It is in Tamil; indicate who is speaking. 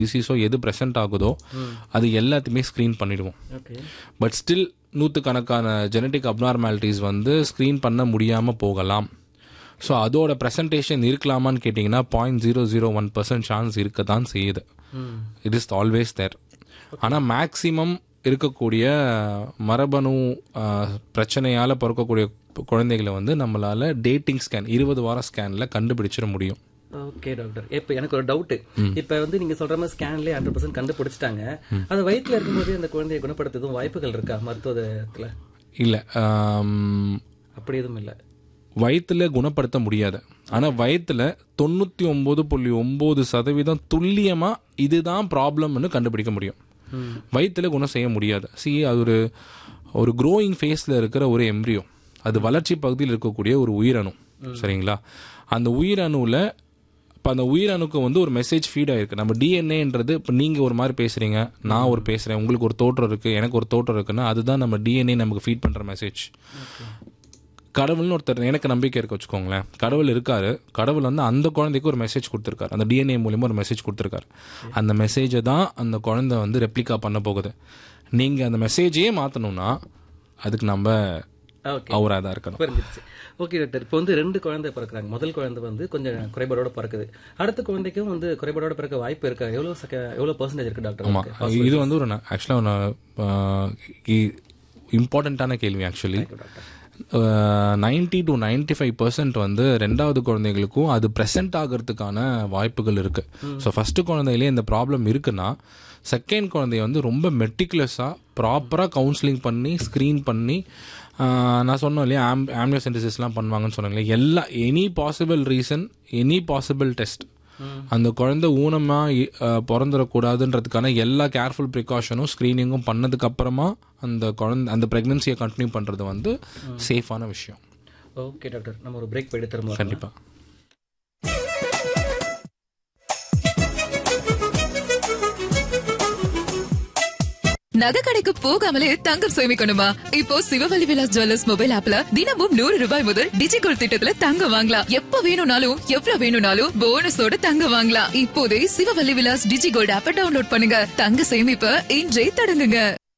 Speaker 1: டிசீஸோ எது ப்ரெசென்ட் ஆகுதோ அது எல்லாத்தையுமே ஸ்க்ரீன் பண்ணிடுவோம்
Speaker 2: ஓகே
Speaker 1: பட் ஸ்டில் நூற்றுக்கணக்கான ஜெனட்டிக் அப்நார்மாலிட்டிஸ் வந்து ஸ்க்ரீன் பண்ண முடியாமல் போகலாம் ஸோ அதோட ப்ரெசன்டேஷன் இருக்கலாமான்னு கேட்டிங்கன்னா point zero zero one percent chance இருக்க தான் செய்யுது இட் இஸ் ஆல்வேஸ் தேர் ஆனால் மேக்ஸிமம் இருக்கக்கூடிய மரபணு ஆஹ், பிரச்சனையால் பிறக்கக்கூடிய குழந்தைகளை வந்து நம்மளால் டேட்டிங் ஸ்கேன் இருபது வார ஸ்கேனில் கண்டுபிடிச்சிட முடியும்
Speaker 2: ஓகே டாக்டர் இப்போ எனக்கு ஒரு டவுட் இப்போ வந்து நீங்க சொல்ற மாதிரி ஸ்கேன்லேயே ஹண்ட்ரட் பர்சன்ட் கண்டுபிடிச்சிட்டாங்க அது வயிற்றுல இருக்கும்போது அந்த குழந்தையை குணப்படுத்துறதும் வாய்ப்புகள் இருக்கா மருத்துவத்துல
Speaker 1: இல்லை
Speaker 2: அப்படி எதுவும் இல்லை
Speaker 1: வயிற்றுல குணப்படுத்த முடியாது ஆனால் வயிற்றுல தொண்ணூற்றி ஒம்பது புள்ளி ஒம்பது சதவீதம் துல்லியமாக இதுதான் ப்ராப்ளம்னு கண்டுபிடிக்க முடியும் வயிற்றுல குணம் செய்ய முடியாது சி அது ஒரு ஒரு க்ரோயிங் ஃபேஸில் இருக்கிற ஒரு எம்ப்ரியோ அது வளர்ச்சி பகுதியில் இருக்கக்கூடிய ஒரு உயிரணு சரிங்களா அந்த உயிரணுவில் இப்போ அந்த உயிரணுக்கு வந்து ஒரு மெசேஜ் ஃபீட் ஆயிருக்கு நம்ம டிஎன்ஏன்றது இப்போ நீங்கள் ஒரு மாதிரி பேசுகிறீங்க நான் ஒரு பேசுகிறேன் உங்களுக்கு ஒரு தோற்றம் இருக்குது எனக்கு ஒரு தோற்றம் இருக்குன்னா அதுதான் நம்ம டிஎன்ஏ நமக்கு ஃபீட் பண்ணுற மெசேஜ் கடவுள்னு ஒருத்தர் எனக்கு நம்பிக்கை இருக்க வச்சுக்கோங்களேன் கடவுள் இருக்காரு கடவுள் வந்து அந்த குழந்தைக்கு ஒரு மெசேஜ் கொடுத்துருக்காரு அந்த டிஎன்ஏ மூலியமா ஒரு மெசேஜ் கொடுத்துருக்காரு அந்த மெசேஜை தான் அந்த குழந்தை வந்து ரெப்ளிகா பண்ண போகுது நீங்கள் அந்த மெசேஜையே மாற்றணும்னா அதுக்கு நம்ம
Speaker 2: ஓகே
Speaker 1: அவராக தான் இருக்கணும்
Speaker 2: புரிஞ்சிருச்சு ஓகே டாக்டர் இப்போ வந்து ரெண்டு குழந்தை பிறக்குறாங்க முதல் குழந்தை வந்து கொஞ்சம் குறைபாடோட பிறக்குது அடுத்த குழந்தைக்கும் வந்து குறைபாடோட பிறக்க வாய்ப்பு இருக்கா எவ்வளவு சக்க எவ்வளவு பர்சன்டேஜ் இருக்கு டாக்டர்
Speaker 1: ஆமாம் இது வந்து ஒரு ஆக்சுவலாக இம்பார்ட்டண்ட்டான கேள்வி actually ninety to ninety five percent வந்து ரெண்டாவது குழந்தைகளுக்கும் அது ப்ரெசென்ட் ஆகிறதுக்கான வாய்ப்புகள் இருக்கு ஸோ ஃபர்ஸ்ட் குழந்தையிலே இந்த ப்ராப்ளம் இருக்குன்னா செகண்ட் குழந்தைய வந்து ரொம்ப மெட்டிகுலஸாக ப்ராப்பராக கவுன்சிலிங் பண்ணி ஸ்க்ரீன் பண்ணி ஆஹ், நான் சொன்னேன் இல்லையா ஆம் ஆம்பியோசென்டிசிஸ்லாம் பண்ணுவாங்கன்னு சொன்னாங்களே எல்லா any possible reason any possible test அந்த குழந்தை ஊனமாக பிறந்துடக்கூடாதுன்றதுக்கான எல்லா கேர்ஃபுல் ப்ரிகாஷனும் ஸ்க்ரீனிங்கும் பண்ணதுக்கு அப்புறமா அந்த குழந்தை அந்த ப்ரெக்னன்சியை கண்டினியூ பண்ணுறது வந்து சேஃபான விஷயம்
Speaker 2: ஓகே டாக்டர் நம்ம ஒரு பிரேக் போயிட்டு திரும்ப
Speaker 1: கண்டிப்பாக
Speaker 3: நகை கடைக்கு போகாமலே தங்கம் சேமிக்கணுமா இப்போ சிவவழி விலாஸ் ஜுவல்லர்ஸ் மொபைல் ஆப்ல தினமும் நூறு ரூபாய் முதல் டிஜிகோல் திட்டத்துல தங்கம் வாங்கலாம் எப்ப வேணும்னாலும் எவ்வளவு வேணும்னாலும் போனஸோட தங்கம் வாங்கலாம் இப்போதே சிவவழி விலாஸ் டிஜிகோல்ட் ஆப்பை டவுன்லோட் பண்ணுங்க தங்க சேமிப்ப இன்றே தொடங்குங்க